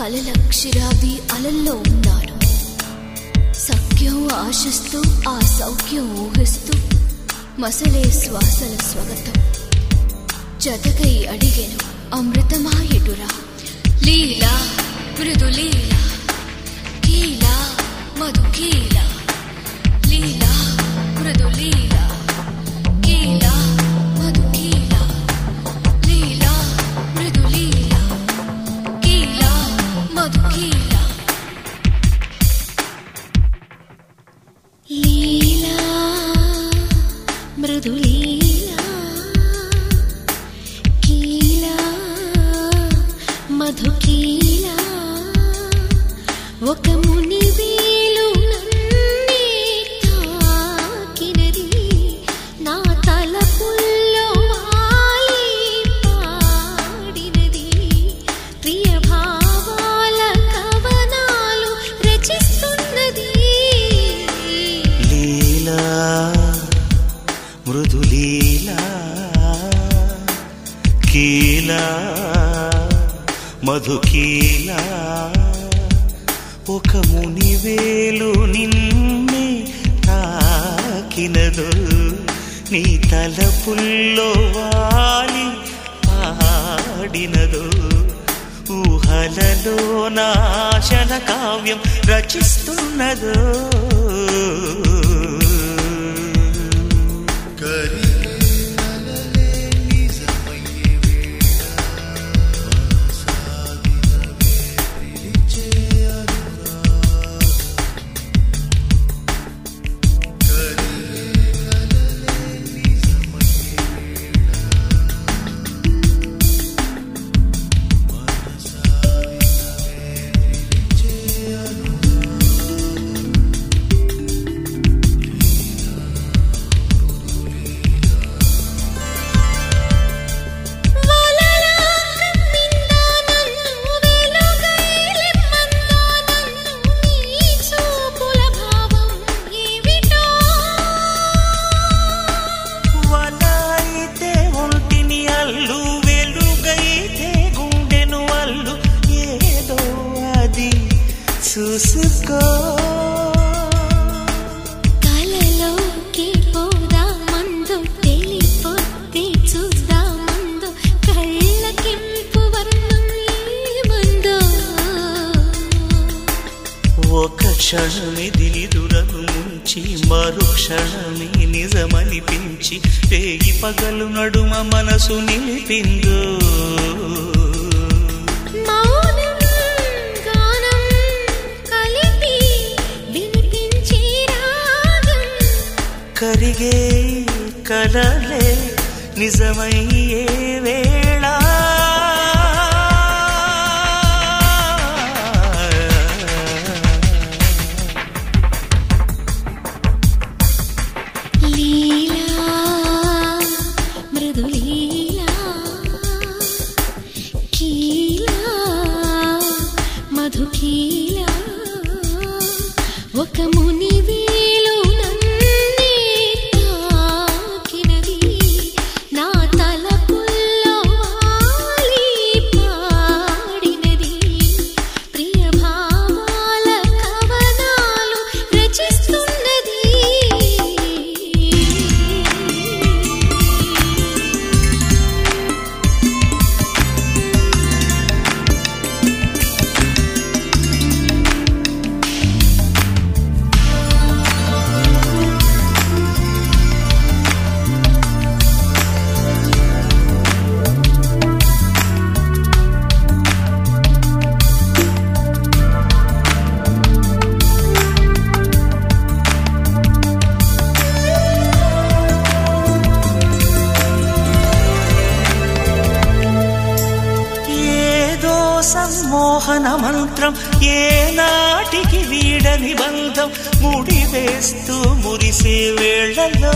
కలల క్షీరాబ్ది అలల్లో ఉన్నాను సఖ్యం ఆశిస్తూ ఆ సౌఖ్యం ఊహిస్తూ మసలే శ్వాసల స్వగతం జతకై అడిగెను అమృతమాయటురా లీలా మృదు లీలా కీలా మధు కీలా లీలా మృదు లీలా కీలా మధు కీలా లీలా మృదు లీలా కీలా మధు కీలా లీలా మృదు లీలా కీలా మధు కీలా ఒక ముని వేలు నన్నే తాకినది నా తలపుల్లో వాలి పాడినది ప్రియ భావాల కవనాలు రచిస్తున్నది లీలా మృదులీలా కీలా మధుకీలా ఒక మునివేలు నిన్నే తాకినదు నీ తలపుల్లో వాలి పాడినదు ఊహలలో నాశన కావ్యం రచిస్తున్నదో వలైతే ఒంటిని అల్లు వెలుగైతే గుండెను అల్లు ఏదో అది చూసుకో కలలోకి పోదామందు తెలిపోతే చూద్దామందు కళ్ళకింపు వర్ణం ఏమందో ఒక క్షణమిది నిదురను ముంచి మరు క్షణమి నిజమనిపించి రేగి పగలు నడుమ మనసు నిలిపిందో మౌనం గానం కలిపి వినిపించే రాగం కరిగే కలలే నిజమయ్యే వేళ లీలా మృదు లీలా కీలా మధు కీలా ఒక ముని వేలు నన్నే తాకినది నా తలపుల్లో వాలి పాడినది ప్రియ భావాల కవనాలు రచిస్తున్నది ఏదో సమ్మోహన మంత్రం ఏ నాటికి వీడని బంధం ముడివేస్తూ మురిసే వేళలో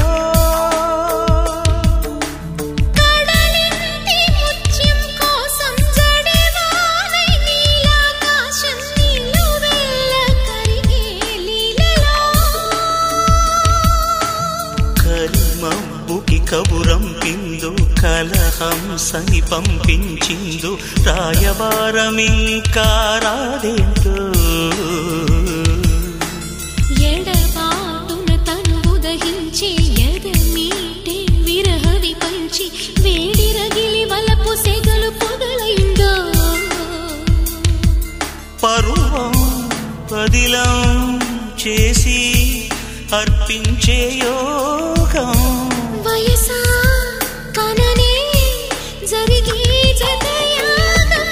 కడలింటి ముత్యం కోసం జడేవానై నీలాకాశం నిలువెల్ల కరిగే లీలలో కరిమబ్బుకి కబురం పిందు కలహ రసహంసని పంపించిందు రాయబారమింకా రాదేంటో ఎడబాటున తను ఉదహించి ఎద మీటే విరహవి పంచి వేడి రగిలి వలపు సెగలు పొదలైందో పరువం పదిలం చేసి అర్పించే యోగం వయసా కననే జరిగే జతయాగం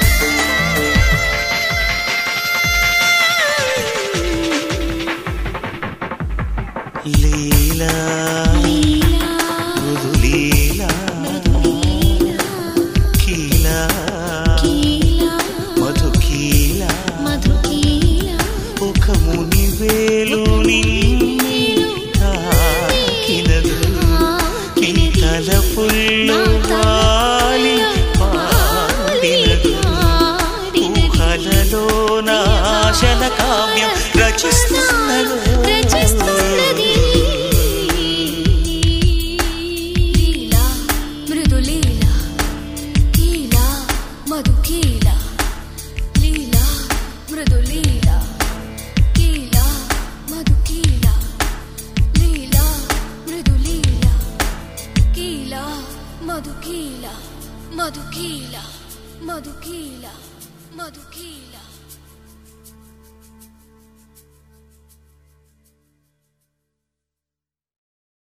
లీలా లీలా మృదులీలా లీలా కీలా కీలా మధుకీలా మధుకీలా ఒక ముని వేలు నిన్నే తాకినదు కీతల పుల్లు వాలి పాడినదు ఊహలలో నాశల కావ్యం రచిస్తున్నదో రచిస్తున్నది లీలా మృదులీలా కీలా మధుకీలా లీలా మృదులీలా కీలా మధుకీలా లీలా మృదులీలా కీలా మధుకీలా మధుకీలా మధుకీలా మధుకీలా